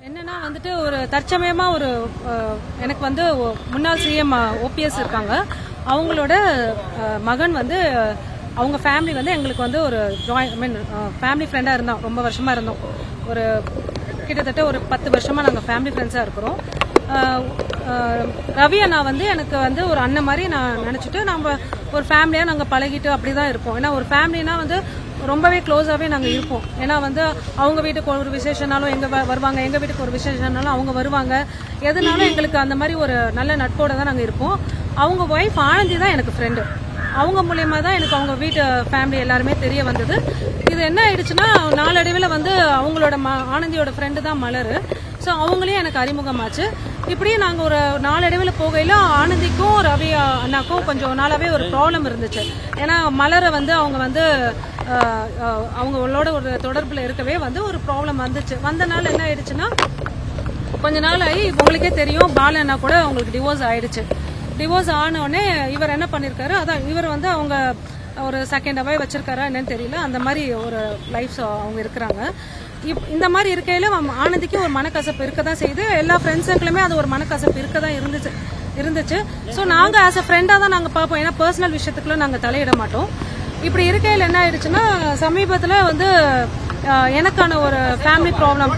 என்னன்னா வந்துட்டு ஒரு தற்சமயமா ஒரு அஹ், எனக்கு வந்து ஒ- முன்னாள் சிஎம் ஓபிஎஸ் இருக்காங்க அவங்களோட அஹ், மகன் வந்து அஹ், அவங்க ஃபேமிலி வந்து எங்களுக்கு வந்து ஒரு ஜாயின் ஐ மீன் ஃபேமிலி ஃப்ரெண்டா இருந்தோம் ரொம்ப வருஷமா இருந்தோம் ஒரு கிட்டத்தட்ட ஒரு பத்து வருஷமா நாங்க ஃபேமிலி ஃப்ரெண்ட்ஸா இருக்கிறோம் அஹ், அஹ், ரவி அண்ணா வந்து எனக்கு வந்து ஒரு அண்ணன் மாதிரி நான் நினைச்சிட்டு நம்ம ஒரு ஃபேமிலியா நாங்க பழகிட்டு அப்படிதான் இருப்போம் ஏன்னா ஒரு ஃபேமிலினா வந்து ரொம்பவே க்ளோஸாவே நாங்க இருப்போம் ஏன்னா வந்து அவங்க வீட்டுக்கு ஒரு விசேஷனாலும் எங்க வ- வருவாங்க எங்க வீட்டுக்கு ஒரு விசேஷனாலும் அவங்க வருவாங்க எதுனாலும் எங்களுக்கு அந்த மாதிரி ஒரு நல்ல நட்போட தான் நாங்க இருப்போம் அவங்க ஒய்ஃப் ஆனந்தி தான் எனக்கு ஃப்ரெண்டு அவங்க மூலியமா தான் எனக்கு அவங்க வீட்டு ஃபேமிலி எல்லாருமே தெரிய வந்தது இது என்ன ஆயிடுச்சுன்னா நாளடைவில் வந்து அவங்களோட ம- ஆனந்தியோட ஃப்ரெண்டு தான் மலர் ஸோ அவங்களையும் எனக்கு அறிமுகமாச்சு இப்படியே நாங்கள் ஒரு நாளடைவில் போகையில் ஆனந்திக்கும் ரவி அண்ணாக்கும் கொஞ்சம் நாளாவே ஒரு ப்ராப்ளம் இருந்துச்சு ஏன்னா மலரை வந்து அவங்க வந்து அஹ், அஹ், அவங்களோட ஒரு தொடர்பில் இருக்கவே வந்து ஒரு ப்ராப்ளம் வந்துச்சு வந்தனால என்ன ஆயிடுச்சுன்னா கொஞ்ச நாள் ஆகி உங்களுக்கே தெரியும் பாலண்ணா கூட அவங்களுக்கு டிவோர்ஸ் ஆயிடுச்சு டிவோர்ஸ் ஆன உடனே இவர் என்ன பண்ணிருக்காரு அதான் இவர் வந்து அவங்க ஒரு செகண்ட் அவே வச்சிருக்காரா என்னன்னு தெரியல அந்த மாதிரி ஒரு லைஃப் அவங்க இருக்கிறாங்க இப்- இந்த மாதிரி இருக்கையில அவன் ஆனந்திக்கு ஒரு மனக்கசப்பு இருக்க தான் செய்யுது எல்லா ஃப்ரெண்ட்ஸுக்குளுமே அது ஒரு மனக்கசப்பு இருக்க தான் இருந்துச்சு இருந்துச்சு ஸோ நாங்கள் ஆஸ் அ ஃப்ரெண்டாக தான் நாங்கள் பார்ப்போம் ஏன்னா பர்சனல் விஷயத்துக்குள்ள நாங்கள் தலையிட மாட்டோம் இப்படி இருக்கையில் என்ன ஆயிடுச்சுன்னா சமீபத்தில் வந்து அஹ், எனக்கான ஒரு ஃபேமிலி ப்ராப்ளம்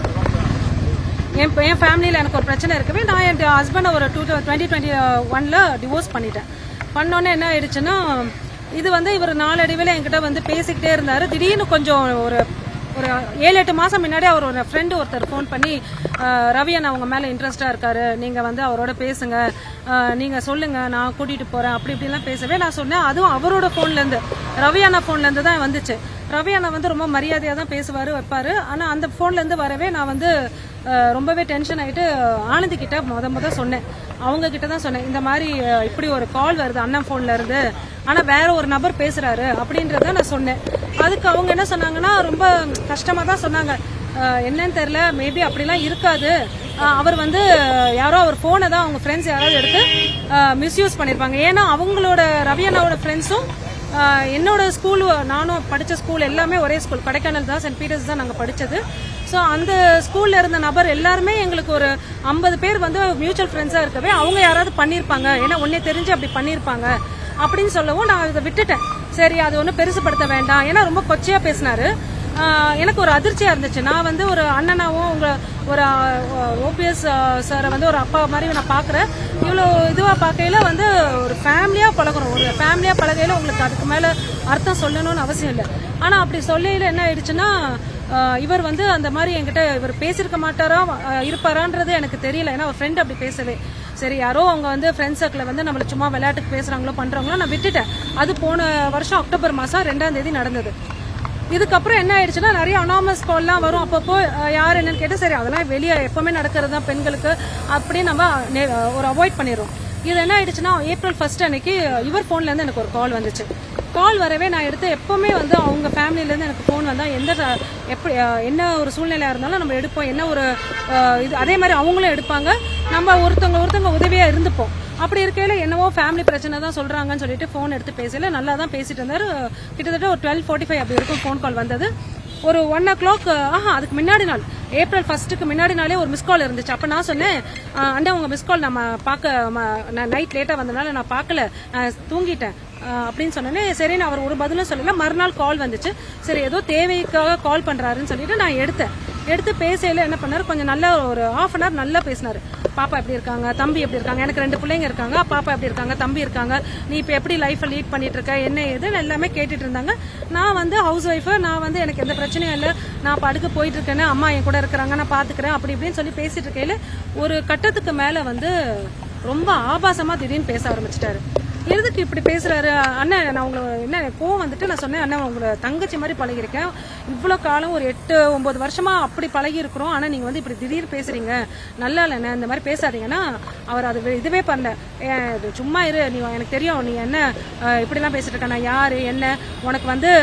என் என் ஃபேமிலியில் எனக்கு ஒரு பிரச்சனை இருக்கவே நான் என் ஹஸ்பண்டை ஒரு டூ டுவெண்ட்டி டுவெண்ட்டி ஒன்ல டிவோர்ஸ் பண்ணிட்டேன் பண்ணோன்னே என்ன ஆயிடுச்சுன்னா இது வந்து இவர் நாளடைவில் என்கிட்ட வந்து பேசிக்கிட்டே இருந்தாரு திடீர்னு கொஞ்சம் ஒரு ஒரு ஏழு எட்டு மாசம் முன்னாடி அவர் ஒரு ஃப்ரெண்டு ஒருத்தர் ஃபோன் பண்ணி அஹ், ரவி அண்ணா அவங்க மேல இன்ட்ரெஸ்டா இருக்காரு நீங்க வந்து அவரோட பேசுங்க அஹ், நீங்க சொல்லுங்க நான் கூட்டிட்டு போறேன் அப்படி இப்படிலாம் பேசவே நான் சொன்னேன் அதுவும் அவரோட போன்ல இருந்து ரவி அண்ணா போன்ல இருந்து தான் வந்துச்சு ரவி அண்ணா வந்து ரொம்ப மரியாதையா தான் பேசுவாரு வைப்பாரு ஆனா அந்த போன்ல இருந்து வரவே நான் வந்து அஹ், ரொம்பவே டென்ஷன் ஆயிட்டு ஆனந்தி கிட்ட முத முத சொன்னேன் அவங்க கிட்ட தான் சொன்னேன் இந்த மாதிரி அஹ், இப்படி ஒரு கால் வருது அண்ணன் போன்ல இருந்து ஆனா வேற ஒரு நபர் பேசுறாரு அப்படின்றத நான் சொன்னேன் அதுக்கு அவங்க என்ன சொன்னாங்கன்னா ரொம்ப கஷ்டமா தான் சொன்னாங்க அஹ், என்னன்னு தெரியல மேபி அப்படிலாம் இருக்காது அஹ், அவர் வந்து அஹ், யாரோ அவர் போனை தான் அவங்க ஃப்ரெண்ட்ஸ் யாராவது எடுத்து மிஸ்யூஸ் பண்ணிருப்பாங்க ஏன்னா அவங்களோட ரவி அண்ணாவோட ஃப்ரெண்ட்ஸும் ஆஹ் என்னோட ஸ்கூல் நானும் படிச்ச ஸ்கூல் எல்லாமே ஒரே ஸ்கூல் கொடைக்கானல் தான் சென்ட் பீட்டர்ஸ் தான் நாங்கள் படிச்சது ஸோ அந்த ஸ்கூல்ல இருந்த நபர் எல்லாருமே எங்களுக்கு ஒரு ஐம்பது பேர் வந்து மியூச்சுவல் ஃப்ரெண்ட்ஸாக இருக்கவே அவங்க யாராவது பண்ணியிருப்பாங்க ஏன்னா உன்னே தெரிஞ்சு அப்படி பண்ணியிருப்பாங்க அப்படின்னு சொல்லவும் நான் இதை விட்டுட்டேன் சரி அது ஒன்றும் பெருசுப்படுத்த வேண்டாம் ஏன்னா ரொம்ப கொச்சையா பேசினாரு ஆஹ் எனக்கு ஒரு அதிர்ச்சியா இருந்துச்சு நான் வந்து ஒரு அண்ணனாவும் உங்க ஒரு ஓபிஎஸ் சாரை வந்து ஒரு அப்பா மாதிரி நான் பாக்குறேன் இவ்வளோ இதுவா பார்க்கையில வந்து ஒரு ஃபேமிலியா பழகுறோம் ஒரு ஃபேமிலியா பழகையில உங்களுக்கு அதுக்கு மேல அர்த்தம் சொல்லணும்னு அவசியம் இல்லை ஆனா அப்படி சொல்லையில என்ன ஆயிடுச்சுன்னா ஆஹ் இவர் வந்து அந்த மாதிரி என்கிட்ட இவர் பேசியிருக்க மாட்டாரா ஆஹ் இருப்பாரான்றது எனக்கு தெரியல ஏன்னா அவர் ஃப்ரெண்ட் அப்படி பேசவே சரி யாரோ அவங்க வந்து ஃப்ரெண்ட்ஸ் சர்க்கிள் வந்து நம்மள சும்மா விளையாட்டுக்கு பேசுறாங்களோ பண்றாங்களோ நான் விட்டுட்டேன் அது போன வருஷம் அக்டோபர் மாசம் ரெண்டாம் தேதி நடந்தது இதுக்கப்புறம் என்ன ஆயிடுச்சுன்னா நிறைய அனாமஸ் கால்லாம் வரும் அப்பப்போ அஹ், யார் என்னன்னு கேட்டு சரி அதெல்லாம் வெளியே எப்பவுமே நடக்கிறது தான் பெண்களுக்கு அப்படி நம்ம நே- ஒரு அவாய்ட் பண்ணிடுறோம் இது என்ன ஆயிடுச்சுன்னா ஏப்ரல் ஃபர்ஸ்ட் அன்னைக்கு இவர் போன்ல இருந்து எனக்கு ஒரு கால் வந்துச்சு கால் வரவே நான் எடுத்து எப்பவுமே வந்து அவங்க ஃபேமிலில இருந்து எனக்கு ஃபோன் வந்தா எந்த ச- எப்படி அஹ், என்ன ஒரு சூழ்நிலையா இருந்தாலும் நம்ம எடுப்போம் என்ன ஒரு அஹ், இது அதே மாதிரி அவங்களும் எடுப்பாங்க நம்ம ஒருத்தவங்க ஒருத்தவங்க உதவியா இருந்துப்போம் அப்படி இருக்கையில என்னவோ ஃபேமிலி பிரச்சனை தான் சொல்றாங்கன்னு சொல்லிட்டு ஃபோன் எடுத்து பேசல நல்லா தான் பேசிட்டு இருந்தாரு கிட்டத்தட்ட ஒரு டுவெல் ஃபார்ட்டி ஃபைவ் அப்படி இருக்கும் ஃபோன் கால் வந்தது ஒரு ஒன் ஓ கிளாக் ஆஹா அதுக்கு முன்னாடி நாள் ஏப்ரல் ஃபர்ஸ்ட்டுக்கு முன்னாடி நாளே ஒரு மிஸ் கால் இருந்துச்சு அப்ப நான் சொன்னேன் "ஆஹ், அண்ணா உங்க மிஸ் கால் நம்ம பார்க்க நைட் லேட்டா வந்தனால நான் பார்க்கல நான் தூங்கிட்டேன் ஆஹ், அப்படின்னு சொன்னேனே சரி நான் அவர் ஒரு பதிலும் சொல்லல மறுநாள் கால் வந்துச்சு சரி ஏதோ தேவைக்காக கால் பண்றாருன்னு சொல்லிட்டு நான் எடுத்தேன் எடுத்து பேசையில என்ன பண்ணாரு கொஞ்சம் நல்ல ஒரு ஹாஃப் அன் ஹவர் நல்லா பேசினாரு பாப்பா எப்படி இருக்காங்க தம்பி எப்படி இருக்காங்க எனக்கு ரெண்டு பிள்ளைங்க இருக்காங்க பாப்பா எப்படி இருக்காங்க தம்பி இருக்காங்க நீ இப்ப எப்படி லைஃப் லீட் பண்ணிட்டு இருக்க என்ன ஏதுன்னு எல்லாமே கேட்டுட்டு இருந்தாங்க நான் வந்து ஹவுஸ் ஒய்ஃப் நான் வந்து எனக்கு எந்த பிரச்சனையும் இல்லை நான் படுக்க போயிட்டு இருக்கேன்னு அம்மா என் கூட இருக்கிறாங்க நான் பாத்துக்கிறேன் அப்படி இப்படின்னு சொல்லி பேசிட்டு இருக்கையில ஒரு கட்டத்துக்கு மேல வந்து ரொம்ப ஆபாசமா திடீர்னு பேச ஆரம்பிச்சிட்டாரு எதுக்கு இப்படி பேசுறாரு அண்ணன் நான் உங்களை என்ன கோவம் வந்துட்டு நான் சொன்னேன் அண்ணன் உங்களை தங்கச்சி மாதிரி பழகிருக்கேன் இவ்வளோ காலம் ஒரு எட்டு ஒன்பது வருஷமா அப்படி பழகி இருக்கிறோம் ஆனா நீங்க வந்து இப்படி திடீர் பேசுறீங்க நல்லா இல்லைண்ணே இந்த மாதிரி பேசாதீங்கன்னா அவர் அது வே- இதுவே பண்ணல ஏன் இது சும்மா இரு நீ எனக்கு தெரியும் நீ என்ன அஹ், இப்படிலாம் பேசிட்டு இருக்க நான் யாரு என்ன உனக்கு வந்து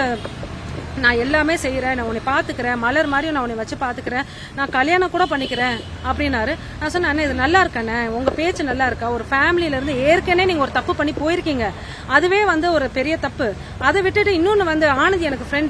நான் எல்லாமே செய்யறேன் நான் உன்னை பாத்துக்கிறேன் மலர் மாதிரியும் நான் உன்னை வச்சு பாத்துக்கிறேன் நான் கல்யாணம் கூட பண்ணிக்கிறேன் அப்படின்னாரு நான் சொன்னேன் அண்ணே இது நல்லா இருக்கானே உங்க பேச்சு நல்லா இருக்கா ஒரு ஃபேமிலில இருந்து ஏற்கனவே நீங்க ஒரு தப்பு பண்ணி போயிருக்கீங்க அதுவே வந்து ஒரு பெரிய தப்பு அதை விட்டுட்டு இன்னொன்னு வந்து ஆனந்தி எனக்கு ஃப்ரெண்டு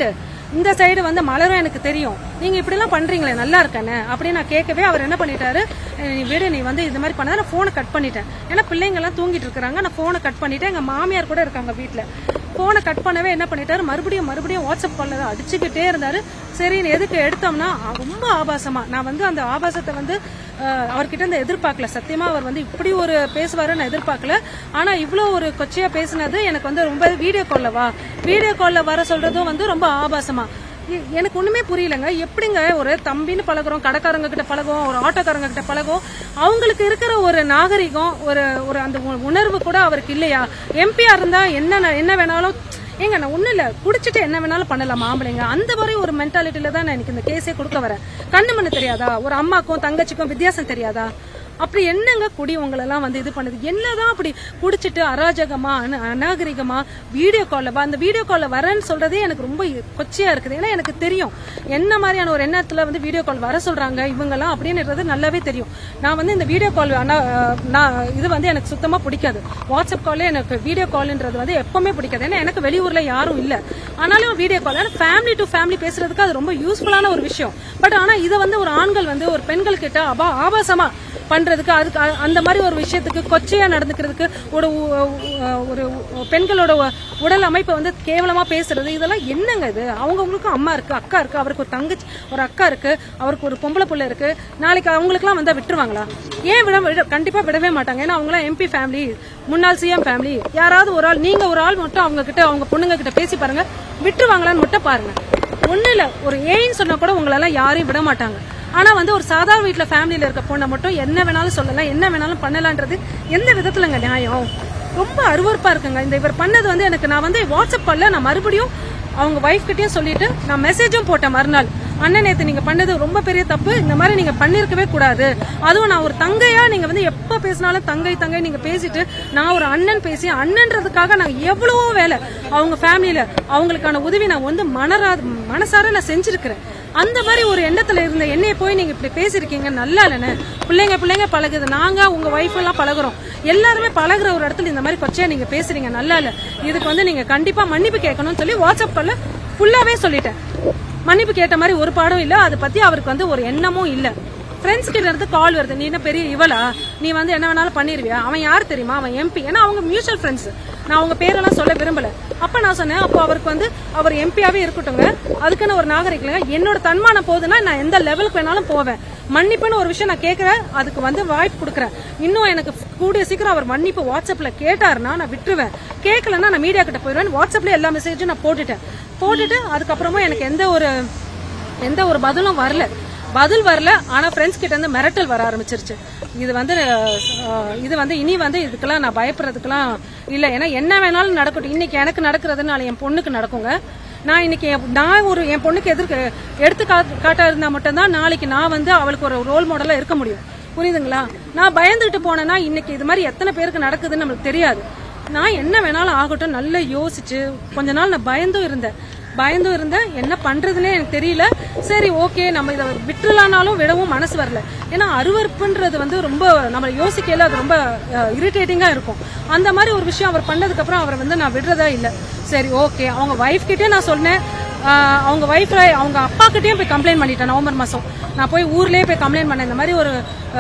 இந்த சைடு வந்து மலரும் எனக்கு தெரியும் நீங்க இப்படிலாம் பண்றீங்களே நல்லா இருக்கேன்னு அப்படின்னு நான் கேட்கவே அவர் என்ன பண்ணிட்டாரு "அஹ் நீ விடு நீ வந்து இது மாதிரி பண்ணாத நான் போனை கட் பண்ணிட்டேன் ஏன்னா பிள்ளைங்க எல்லாம் தூங்கிட்டு இருக்காங்க நான் போனை கட் பண்ணிட்டேன் எங்க மாமியார் கூட இருக்காங்க வீட்ல போனை கட் பண்ணவே என்ன பண்ணிட்டாரு மறுபடியும் மறுபடியும் வாட்ஸ்அப் கால்ல அடிச்சுக்கிட்டே இருந்தாரு சரி நீ எதுக்கு எடுத்தோம்னா அ- ரொம்ப ஆபாசமா நான் வந்து அந்த ஆபாசத்தை வந்து அஹ், அவர்கிட்ட இருந்து எதிர்பார்க்கல சத்தியமா அவர் வந்து இப்படி ஒரு பேசுவாரு நான் எதிர்பார்க்கல ஆனா இவ்வளோ ஒரு கொச்சையா பேசினது எனக்கு வந்து ரொம்ப வீடியோ கால்ல வா வீடியோ கால்ல வர சொல்றதும் வந்து ரொம்ப ஆபாசமா எ- எனக்கு ஒண்ணுமே புரியலங்க எப்படிங்க ஒரு தம்பின்னு பழகுறோம் கடைக்காரங்க கிட்ட பழகுவோம் ஒரு ஆட்டோக்காரங்க கிட்ட பழகுவோம் அவங்களுக்கு இருக்கிற ஒரு நாகரிகம் ஒரு ஒரு அந்த உ- உணர்வு கூட அவருக்கு இல்லையா எம்பியா இருந்தா என்ன ந- என்ன வேணாலும் ஏங்க நான் ஒண்ணும் இல்ல குடிச்சிட்டு என்ன வேணாலும் பண்ணலாம் ஆம்பளைங்க அந்த மாதிரி ஒரு மென்டாலிட்டியில தான் நான் எனக்கு இந்த கேஸே கொடுக்க வரேன் கண்ணு மண்ணு தெரியாதா ஒரு அம்மாக்கும் தங்கச்சிக்கும் வித்தியாசம் தெரியாதா அப்படி என்னங்க குடி உங்களெல்லாம் வந்து இது பண்ணுது என்னதான் அப்படி குடிச்சிட்டு அராஜகமா அன- அநாகரிகமா வீடியோ கால்ல வா அந்த வீடியோ கால்ல வரேன்னு சொல்றதே எனக்கு ரொம்ப கொச்சையா இருக்குது ஏன்னா எனக்கு தெரியும் என்ன மாதிரியான ஒரு எண்ணத்துல வந்து வீடியோ கால் வர சொல்றாங்க இவங்கெல்லாம் அப்படின்றது நல்லாவே தெரியும் நான் வந்து இந்த வீடியோ கால் நான் இது வந்து எனக்கு சுத்தமா பிடிக்காது வாட்ஸ்அப் கால்ல எனக்கு வீடியோ கால்ன்றது வந்து எப்பவுமே பிடிக்காது ஏன்னா எனக்கு வெளியூர்ல யாரும் இல்ல ஆனாலும் வீடியோ கால் ஏன்னா ஃபேமிலி டு ஃபேமிலி பேசுறதுக்கு அது ரொம்ப யூஸ்ஃபுல்லான ஒரு விஷயம் பட் ஆனா இதை வந்து ஒரு ஆண்கள் வந்து ஒரு பெண்கள் கிட்ட அபா ஆபாசமா பண்றதுக்கு அதுக்கு அ- அந்த மாதிரி ஒரு விஷயத்துக்கு கொச்சையா நடந்துக்கிறதுக்கு ஒரு உ- உ- ஒரு உ- பெண்களோட உ- உடல் அமைப்பை வந்து கேவலமா பேசுறது இதெல்லாம் என்னங்க இது அவங்கவுங்களுக்கும் அம்மா இருக்கு அக்கா இருக்கு அவருக்கு ஒரு தங்கச்சி ஒரு அக்கா இருக்கு அவருக்கு ஒரு பொம்பளை புள்ள இருக்கு நாளைக்கு அவங்களுக்குலாம் வந்தா விட்டுருவாங்களா ஏன் விட விட- கண்டிப்பா விடவே மாட்டாங்க ஏன்னா அவங்களாம் எம்பி ஃபேமிலி முன்னாள் சிஎம் ஃபேமிலி யாராவது ஒரு ஆள் நீங்க ஒரு ஆள் மட்டும் அவங்க கிட்ட அவங்க பொண்ணுங்க கிட்ட பேசி பாருங்க விட்டுருவாங்களான்னு மட்டும் பாருங்க ஒண்ணு இல்ல ஒரு ஏன்னு சொன்னா கூட உங்களெல்லாம் யாரையும் விட மாட்டாங்க ஆனா வந்து ஒரு சாதாரண வீட்ல ஃபேமிலியில இருக்க பொண்ணை மட்டும் என்ன வேணாலும் சொல்லலாம் என்ன வேணாலும் பண்ணலான்றது எந்த விதத்துலங்க நியாயம் ரொம்ப அருவருப்பா இருக்குங்க இந்த இவர் பண்ணது வந்து எனக்கு நான் வந்து வாட்ஸ்அப் கால்ல நான் மறுபடியும் அவங்க ஒய்ஃப் கிட்டயும் சொல்லிட்டு நான் மெசேஜும் போட்டேன் மறுநாள் அண்ணன் நேத்து நீங்க பண்ணது ரொம்ப பெரிய தப்பு இந்த மாதிரி நீங்க பண்ணிருக்கவே கூடாது அதுவும் நான் ஒரு தங்கையா நீங்க வந்து எப்ப பேசினாலும் தங்கை தங்கை நீங்க பேசிட்டு நான் ஒரு அண்ணன் பேசி அண்ணன்றதுக்காக நான் எவ்வளவோ வேலை அவங்க ஃபேமிலியில அவங்களுக்கான உதவி நான் வந்து மனரா மனசார நான் செஞ்சிருக்கிறேன் அந்த மாதிரி ஒரு எண்ணத்துல இருந்த என்னைய போய் நீங்க இப்படி பேசிருக்கீங்க நல்லா இல்லைன்னு பிள்ளைங்க பிள்ளைங்க பழகுது நாங்க உங்க ஒய்ஃப் எல்லாம் பழகுறோம் எல்லாருமே பழகுற ஒரு இடத்துல இந்த மாதிரி கொச்சையா நீங்க பேசுறீங்க நல்லா இல்ல இதுக்கு வந்து நீங்க கண்டிப்பா மன்னிப்பு கேட்கணும்னு சொல்லி வாட்ஸ்அப் கால்ல ஃபுல்லாவே சொல்லிட்டேன் மன்னிப்பு கேட்ட மாதிரி ஒரு பாடம் இல்ல அதை பத்தி அவருக்கு வந்து ஒரு எண்ணமும் இல்ல ஃப்ரெண்ட்ஸ் கிட்ட இருந்து கால் வருது நீ என்ன பெரிய இவளா நீ வந்து என்ன வேணாலும் பண்ணிருவியா அவன் யார் தெரியுமா அவன் எம்பி ஏன்னா அவங்க மியூச்சுவல் ஃப்ரெண்ட்ஸ் நான் அவங்க பேரெல்லாம் சொல்ல விரும்பல அப்ப நான் சொன்னேன் அப்போ அவருக்கு வந்து அவர் எம்பியாவே இருக்கட்டுங்க அதுக்குன்னு ஒரு நாகரிகம் என்னோட தன்மானம் போகுதுன்னா நான் எந்த லெவலுக்கு வேணாலும் போவேன் மன்னிப்புன்னு ஒரு விஷயம் நான் கேட்கறேன் அதுக்கு வந்து வாய்ப்பு கொடுக்குறேன் இன்னும் எனக்கு கூடிய சீக்கிரம் அவர் மன்னிப்பு வாட்ஸ்அப்ல கேட்டாருன்னா நான் விட்டுருவேன் கேட்கலன்னா நான் மீடியா கிட்ட போயிடுவேன் வாட்ஸ்அப்ல எல்லா மெசேஜும் நான் போட்டுட்டேன் போட்டுட்டு அதுக்கப்புறமா எனக்கு எந்த ஒரு எந்த ஒரு பதிலும் வரல பதில் வரல ஆனா ஃப்ரெண்ட்ஸ் கிட்ட இருந்து மிரட்டல் வர ஆரம்பிச்சிருச்சு இது வந்து அஹ், இது வந்து இனி வந்து இதுக்கெல்லாம் நான் பயப்படுறதுக்கெல்லாம் இல்ல ஏன்னா என்ன வேணாலும் நடக்கட்டும் இன்னைக்கு எனக்கு நடக்கிறதுனால என் பொண்ணுக்கு நடக்குங்க நான் இன்னைக்கு என்- நான் ஒரு என் பொண்ணுக்கு எதிர்க்க எடுத்து கா- காட்டா இருந்தா மட்டும்தான் நாளைக்கு நான் வந்து அவளுக்கு ஒரு ரோல் மாடலா இருக்க முடியும் புரியுதுங்களா நான் பயந்துகிட்டு போனேன்னா இன்னைக்கு இது மாதிரி எத்தனை பேருக்கு நடக்குதுன்னு நம்மளுக்கு தெரியாது நான் என்ன வேணாலும் ஆகட்டும் நல்லா யோசிச்சு கொஞ்ச நாள் நான் பயந்தும் இருந்தேன் பயந்தும் இருந்தேன் என்ன பண்றதுன்னே எனக்கு தெரியல சரி ஓகே நம்ம இதை விட்டுலானாலும் விடவும் மனசு வரல ஏன்னா அருவருப்புன்றது வந்து ரொம்ப நம்ம யோசிக்கையில அது ரொம்ப இரிட்டேட்டிங்கா இருக்கும் அந்த மாதிரி ஒரு விஷயம் அவர் பண்ணதுக்கு அப்புறம் அவரை வந்து நான் விடுறதா இல்ல சரி ஓகே அவங்க ஒய்ஃப் கிட்டே நான் சொன்னேன் ஆஹ் அவங்க ஒய்ஃப் அவங்க அப்பா கிட்டயும் போய் கம்ப்ளைண்ட் பண்ணிட்டேன் நவம்பர் மாசம் நான் போய் ஊர்லயே போய் கம்ப்ளைண்ட் பண்ணேன் இந்த மாதிரி ஒரு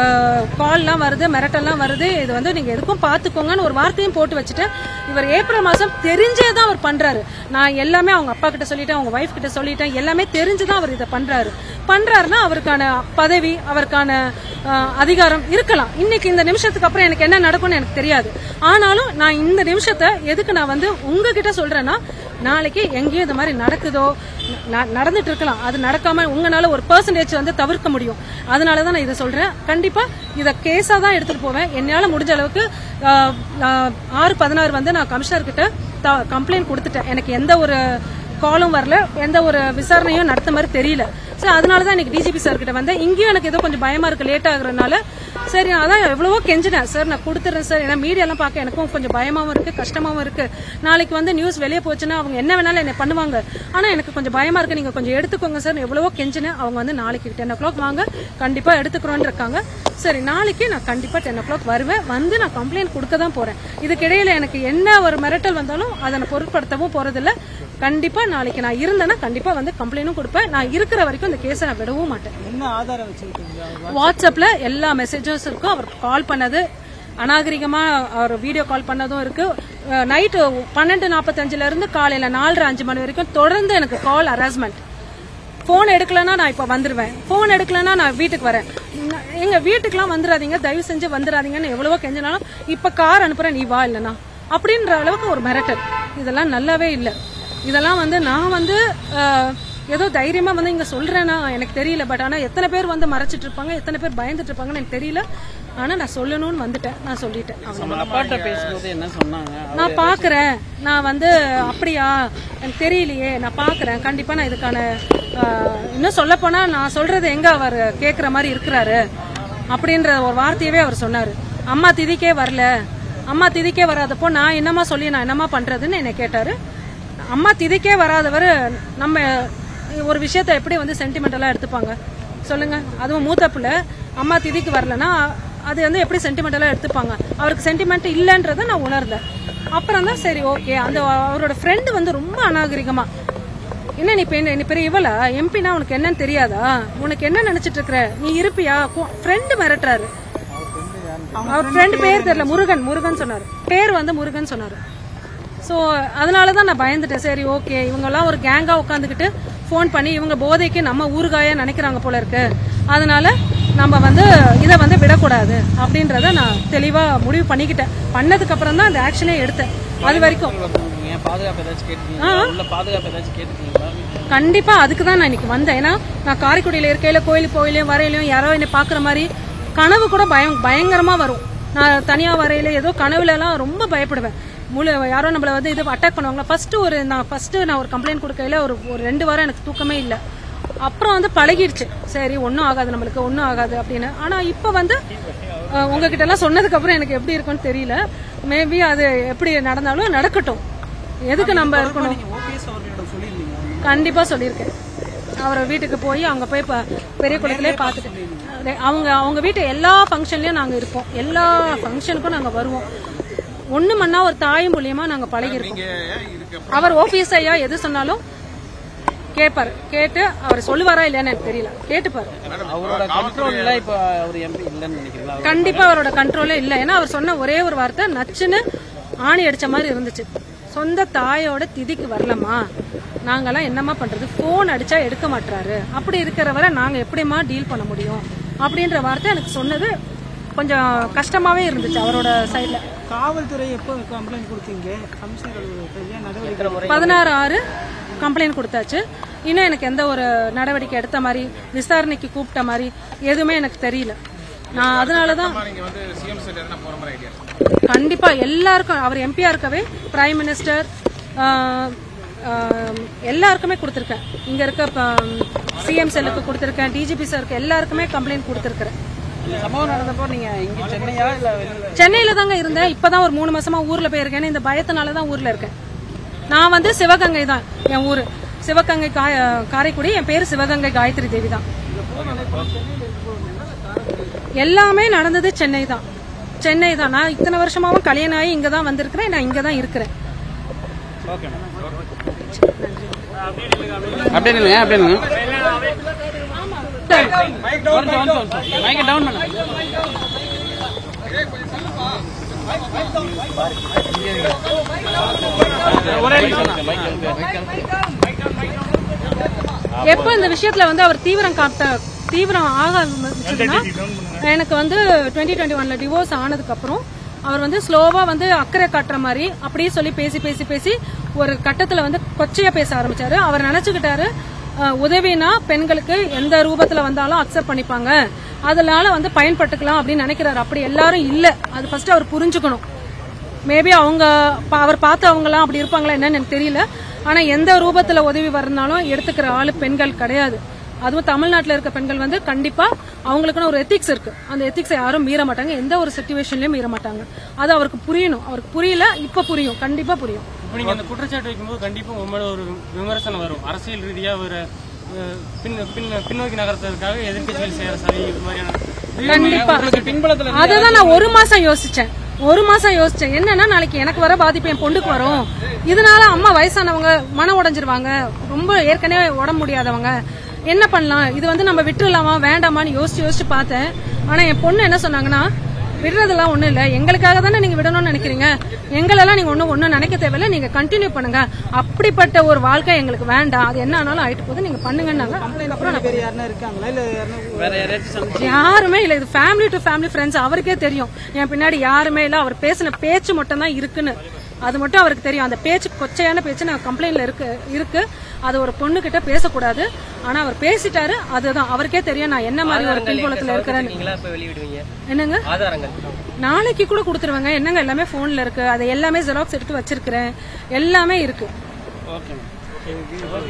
கால்லாம் வருது மிரட்டல்லாம் வருது இது வந்து நீங்க எதுக்கும் பாத்துக்கோங்கன்னு ஒரு வார்த்தையும் போட்டு வச்சுட்டேன் இவர் ஏப்ரல் மாசம் தெரிஞ்சே தான் அவர் பண்றாரு நான் எல்லாமே அவங்க அப்பா கிட்ட சொல்லிட்டேன் அவங்க ஒய்ஃப் கிட்ட சொல்லிட்டேன் எல்லாமே தெரிஞ்சுதான் அவர் இதை பண்றாரு பண்றாருன்னா அவருக்கான பதவி அவருக்கான ஆஹ், அதிகாரம் இருக்கலாம் இன்னைக்கு இந்த நிமிஷத்துக்கு அப்புறம் எனக்கு என்ன நடக்கும்னு எனக்கு தெரியாது ஆனாலும் நான் இந்த நிமிஷத்தை எதுக்கு நான் வந்து உங்ககிட்ட சொல்றேன்னா நாளைக்கு எங்கேயும் இந்த மாதிரி நடக்குதோ ந- நடந்துட்டு இருக்கலாம் அது நடக்காம உங்களால ஒரு பெர்சன்டேஜ் வந்து தவிர்க்க முடியும் அதனால தான் நான் இதை சொல்றேன் கண்டிப்பா இதை கேஸா தான் எடுத்துட்டு போவேன் என்னால முடிஞ்ச அளவுக்கு ஆஹ், ஆஹ், ஆறு பதினாறு வந்து நான் கமிஷனர் கிட்ட கம்ப்ளைண்ட் கொடுத்துட்டேன் எனக்கு எந்த ஒரு காலும் வரல எந்த ஒரு விசாரணையும் நடத்த மாதிரி தெரியல சரி அதனால தான் இன்னைக்கு டிஜிபி சார் கிட்ட வந்தேன் இங்கேயும் எனக்கு ஏதோ கொஞ்சம் பயமா இருக்கு லேட் ஆகுறதுனால சரி நான் அதான் எவ்வளவோ கெஞ்சினேன் சார் நான் கொடுத்துறேன் சார் ஏன்னா மீடியாலாம் பார்க்க எனக்கும் கொஞ்சம் பயமாவும் இருக்கு கஷ்டமாவும் இருக்கு நாளைக்கு வந்து நியூஸ் வெளியே போச்சுன்னா அவங்க என்ன வேணாலும் என்ன பண்ணுவாங்க ஆனா எனக்கு கொஞ்சம் பயமா இருக்கு நீங்க கொஞ்சம் எடுத்துக்கோங்க சார் எவ்வளவோ கெஞ்சினேன் அவங்க வந்து நாளைக்கு டென் ஓ கிளாக் வாங்க கண்டிப்பா எடுத்துக்கிறோன்னு இருக்காங்க சரி நாளைக்கு நான் கண்டிப்பா டென் ஓ கிளாக் வருவேன் வந்து நான் கம்ப்ளைண்ட் கொடுக்க தான் போறேன் இதுக்கிடையில எனக்கு என்ன ஒரு மிரட்டல் வந்தாலும் அதை நான் பொருட்படுத்தவும் போறதில்ல கண்டிப்பா நாளைக்கு நான் இருந்தேன்னா கண்டிப்பா வந்து கம்ப்ளைண்டும் கொடுப்பேன் நான் இருக்கிற வரைக்கும் இந்த கேஸை நான் விடவும் மாட்டேன் என்ன ஆதாரம் வச்சிருக்கீங்க வாட்ஸ்அப்ல எல்லா மெசேஜஸ் இருக்கும் அவர் கால் பண்ணது அநாகரிகமா அவர் வீடியோ கால் பண்ணதும் இருக்கு நைட்டு பன்னெண்டு நாற்பத்தஞ்சுல இருந்து காலையில நாலரை அஞ்சு மணி வரைக்கும் தொடர்ந்து எனக்கு கால் ஹராஸ்மெண்ட் ஃபோன் எடுக்கலன்னா நான் இப்போ வந்துருவேன் ஃபோன் எடுக்கலன்னா நான் வீட்டுக்கு வரேன் ந- எங்க வீட்டுக்குலாம் வந்துடாதீங்க தயவு செஞ்சு வந்துடாதீங்கன்னு எவ்வளவோ கெஞ்சினாலும் இப்போ கார் அனுப்புறேன் நீ வா இல்லைனா அப்படின்ற அளவுக்கு ஒரு மிரட்டல் இதெல்லாம் நல்லாவே இல்லை இதெல்லாம் வந்து நான் வந்து அஹ், ஏதோ தைரியமா வந்து இங்க சொல்றேன்னா எனக்கு தெரியல பட் ஆனா எத்தனை பேர் வந்து மறைச்சிட்டு இருப்பாங்க எத்தனை பேர் பயந்துட்டு இருப்பாங்கன்னு எனக்கு தெரியல ஆனா நான் சொல்லணும்னு வந்துட்டேன் நான் சொல்லிட்டேன் அவ்வளவுதான். நம்ம அப்பாட்ட பேசும்போது என்ன சொன்னாங்க நான் பாக்குறேன் நான் வந்து அப்படியா எனக்கு தெரியலையே நான் பாக்குறேன் கண்டிப்பா நான் இதுக்கான ஆஹ், இன்னும் சொல்ல போனா நான் சொல்றது எங்க அவர் கேக்குற மாதிரி இருக்கிறாரு அப்படின்ற ஒரு வார்த்தையவே அவர் சொன்னாரு அம்மா திதிக்கே வரல அம்மா திதிக்கே வராதப்போ நான் என்னம்மா சொல்லி நான் என்னம்மா பண்றதுன்னு என்னை கேட்டாரு அம்மா திதிக்கே வராதவர் நம்ம ஒரு விஷயத்த எப்படி வந்து சென்டிமெண்டலா எடுத்துப்பாங்க சொல்லுங்க அதுவும் மூத்த பிள்ளை அம்மா திதிக்கு வரலன்னா அது வந்து எப்படி சென்டிமெண்டலா எடுத்துப்பாங்க அவருக்கு சென்டிமெண்ட் இல்லைன்றதை நான் உணர்ந்தேன் அப்புறம் தான் சரி ஓகே அந்த அவரோட ஃப்ரெண்டு வந்து ரொம்ப அநாகரிகமா என்ன நீ பெண் நீ பெரிய இவளா எம்பினா உனக்கு என்னன்னு தெரியாதா உனக்கு என்ன நினைச்சிட்டு இருக்கிற நீ இருப்பியா ஃப்ரெண்டு மிரட்டுறாரு அவர் ஃப்ரெண்ட் பேர் தெரியல முருகன் முருகன் சொன்னாரு பேர் வந்து முருகன் சொன்னாரு ஸோ அதனால தான் நான் பயந்துட்டேன் சரி ஓகே இவங்கெல்லாம் ஒரு கேங்காக உட்காந்துக்கிட்டு ஃபோன் பண்ணி இவங்க போதைக்கு நம்ம ஊறுகாயா நினைக்கிறாங்க போல இருக்கு அதனால நம்ம வந்து இதை வந்து விடக்கூடாது அப்படின்றத நான் தெளிவாக முடிவு பண்ணிக்கிட்டேன் பண்ணதுக்கு அப்புறம் தான் அந்த ஆக்ஷனே எடுத்தேன் அது வரைக்கும் ஏன் பாதுகாப்பு ஏதாச்சும் கேட்டுக்கீங்களா உள்ள பாதுகாப்பு ஏதாச்சும் கேட்டுக்கீங்களா கண்டிப்பா அதுக்கு தான் நான் இன்னைக்கு வந்தேன் ஏன்னா நான் காரைக்குடியில இருக்கையில கோயிலுக்கு போயிலையும் வரையிலையும் யாரோ என்னை பாக்குற மாதிரி கனவு கூட பயம் பயங்கரமா வரும் நான் தனியா வரையில ஏதோ கனவுல எல்லாம் ரொம்ப பயப்படுவேன் முழு யாரோ நம்மள வந்து இது அட்டாக் பண்ணுவாங்க ஃபர்ஸ்ட் ஒரு நான் ஃபர்ஸ்ட் நான் ஒரு கம்ப்ளைண்ட் கொடுக்கையில ஒரு ஒரு ரெண்டு வாரம் எனக்கு தூக்கமே இல்லை அப்புறம் வந்து பழகிடுச்சு சரி ஒன்றும் ஆகாது நம்மளுக்கு ஒன்றும் ஆகாது அப்படின்னு ஆனா இப்போ வந்து அஹ், உங்ககிட்ட எல்லாம் சொன்னதுக்கு அப்புறம் எனக்கு எப்படி இருக்கும்னு தெரியல மேபி அது எப்படி நடந்தாலும் நடக்கட்டும் எதுக்கு நம்ம இருக்கணும் ஓபிஎஸ் அவர்களிடம் சொல்லியிருந்தீங்க கண்டிப்பா சொல்லியிருக்கேன் அவர் வீட்டுக்கு போய் அங்க போய் ப- பெரிய குளத்திலே பார்த்துட்டு அதே- அவங்க அவங்க வீட்டு எல்லா ஃபங்க்ஷன்லயும் நாங்க இருப்போம் எல்லா ஃபங்க்ஷனுக்கும் நாங்க வருவோம் ஒண்ணு மண்ணா ஒரு தாய் மூலியமா நாங்க பழகிருக்கோம் அவர் ஓபிஎஸ் ஐயா எது சொன்னாலும் கேட்பாரு கேட்டு அவர் சொல்லுவாரா இல்லையான்னு எனக்கு தெரியல கேட்டுப்பாரு அவரோட கண்ட்ரோல்ல இப்ப அவர் எம்பி இல்லைன்னு நினைக்கிறீங்களா கண்டிப்பா அவரோட கண்ட்ரோலே இல்ல ஏன்னா அவர் சொன்ன ஒரே ஒரு வார்த்தை நச்சுன்னு ஆணி அடிச்ச மாதிரி இருந்துச்சு சொந்த தாயோட திதிக்கு வரலமா நாங்கெல்லாம் என்னம்மா பண்றது போன் அடிச்சா எடுக்க மாட்டாரு அப்படி இருக்கிறவரை நாங்க எப்படிம்மா டீல் பண்ண முடியும் அப்படின்ற வார்த்தை எனக்கு சொன்னது கொஞ்சம் கஷ்டமாவே இருந்துச்சு அவரோட சைட்ல காவல்துறை எப்போ கம்ப்ளைண்ட் கொடுத்தீங்க கமிஷனர் அலுவலகத்தில் ஏன் நடவடிக்கை பதினாறு ஆறு கம்ப்ளைண்ட் கொடுத்தாச்சு இன்னும் எனக்கு எந்த ஒரு நடவடிக்கை எடுத்த மாதிரி விசாரணைக்கு கூப்பிட்ட மாதிரி எதுவுமே எனக்கு தெரியல நான் அதனாலதான் கண்டிப்பா எல்லாருக்கும் அவர் எம்பியா இருக்கவே பிரைம் மினிஸ்டர் எல்லாருக்குமே கொடுத்துருக்கேன் இங்க இருக்க சிஎம் செல்லுக்கு கொடுத்துருக்கேன் டிஜிபி சாருக்கு எல்லாருக்குமே கம்ப்ளைண்ட் கொடுத்துருக்கேன் இந்த சம்பவம் நடந்தப்போ நீங்க இங்க சென்னையா இல்ல வெளியில சென்னையில தாங்க இருந்தேன் இப்பதான் ஒரு மூணு மாசமா ஊர்ல போயிருக்கேன் இந்த பயத்தினால தான் ஊர்ல இருக்கேன் நான் வந்து சிவகங்கை தான் என் ஊரு சிவகங்கை கா- காரைக்குடி என் பேரு சிவகங்கை காயத்ரி தேவி தான் எல்லாமே நடந்தது சென்னை தான் சென்னை தான் நான் இத்தனை வருஷமாவும் கல்யாணம் ஆகி இங்க தான் வந்திருக்கிறேன் நான் இங்க தான் இருக்கிறேன் அப்படியே நில்லுங்க அப்படியே நில்லுங்க மைக்க டவுன் பண்ணு எப்போ இந்த விஷயத்துல வந்து அவர் தீவிரம் காட்ட தீவிரம் ஆக ஆரம்பிச்சதுன்னா எனக்கு வந்து டுவெண்ட்டி டுவெண்ட்டி ஒன்ல டிவோர்ஸ் ஆனதுக்கு அப்புறம் அவர் வந்து ஸ்லோவா வந்து அக்கறை காட்டுற மாதிரி அப்படியே சொல்லி பேசி பேசி பேசி ஒரு கட்டத்துல வந்து கொச்சையா பேச ஆரம்பிச்சாரு அவர் நினைச்சுக்கிட்டாரு அஹ், உதவினா பெண்களுக்கு எந்த ரூபத்துல வந்தாலும் அக்செப்ட் பண்ணிப்பாங்க அதனால வந்து பயன்பட்டுக்கலாம் அப்படின்னு நினைக்கிறாரு அப்படி எல்லாரும் இல்ல அது ஃபர்ஸ்ட் அவர் புரிஞ்சுக்கணும் மேபி அவங்க பா- அவர் பார்த்து அவங்கலாம் அப்படி இருப்பாங்களா என்னன்னு எனக்கு தெரியல ஆனா எந்த ரூபத்துல உதவி வரனாலும் எடுத்துக்கிற ஆளு பெண்கள் கிடையாது அதுவும் தமிழ்நாட்டுல இருக்க பெண்கள் வந்து கண்டிப்பா அவங்களுக்குன்னு ஒரு எத்திக்ஸ் இருக்கு அந்த எத்திக்ஸை யாரும் மீற மாட்டாங்க எந்த ஒரு சுச்சுவேஷன்லயும் மீற மாட்டாங்க அது அவருக்கு புரியணும் அவருக்கு புரியல இப்ப புரியும் கண்டிப்பா புரியும் இப்போ நீங்க அந்த குற்றச்சாட்டு வைக்கும்போது கண்டிப்பா உங்க மேல ஒரு விமர்சனம் வரும் அரசியல் ரீதியா ஒரு அஹ், பின் பின் பின்னோக்கி நகர்த்துறதுக்காக எதிர்க்கட்சிகள் செய்யற சதி இது மாதிரியான கண்டிப்பா உங்களுக்கு பின்பலத்துல அததான் நான் ஒரு மாசம் யோசிச்சேன் ஒரு மாசம் யோசிச்சேன் என்னன்னா நாளைக்கு எனக்கு வர பாதிப்பு என் பொண்ணுக்கு வரும் இதனால அம்மா வயசானவங்க மனம் உடைஞ்சிருவாங்க ரொம்ப ஏற்கனவே உடம்பு முடியாதவங்க என்ன பண்ணலாம் இது வந்து நம்ம விட்டுறலாமா வேண்டாமான்னு யோசிச்சு யோசிச்சு பார்த்தேன் ஆனா என் பொண்ணு என்ன சொன்னாங்கன்னா விடுறதெல்லாம் ஒண்ணும் இல்ல எங்களுக்காக தானே நீங்க விடணும்னு நினைக்கிறீங்க எங்களெல்லாம் நீங்க ஒண்ணும் ஒண்ணும் நினைக்க தேவையில்ல நீங்க கண்டினியூ பண்ணுங்க அப்படிப்பட்ட ஒரு வாழ்க்கை எங்களுக்கு வேண்டாம் அது என்ன ஆனாலும் ஆயிட்டு போகுது நீங்க பண்ணுங்கன்னாங்க அதுக்கப்புறம் நான் வேறு யாருன்னா இருக்காங்களா இல்லை யாருன்னா வேற யாராச்சும் சந்தேகம் யாருமே இல்ல இது ஃபேமிலி டு ஃபேமிலி ஃப்ரெண்ட்ஸ் அவருக்கே தெரியும் என் பின்னாடி யாருமே இல்ல அவர் பேசின பேச்சு மட்டும் தான் இருக்குன்னு அது மட்டும் அவருக்கு தெரியும் அந்த பேச்சு கொச்சையான பேச்சு நான் கம்ப்ளைண்ட்ல இருக்கு இருக்கு அது ஒரு பொண்ணு கிட்ட பேசக்கூடாது ஆனா அவர் பேசிட்டாரு அதுதான் அவருக்கே தெரியும் நான் என்ன மாதிரி ஒரு பின்புலத்துல இருக்கிறேன்னு நீங்களா இப்ப வெளியிடுவீங்க என்னங்க ஆதாரங்கள் நாளைக்கு கூட கொடுத்துருவாங்க என்னங்க எல்லாமே போன்ல இருக்கு அது எல்லாமே ஜெராக்ஸ் எடுத்து வச்சிருக்கிறேன் எல்லாமே இருக்கு ஓகே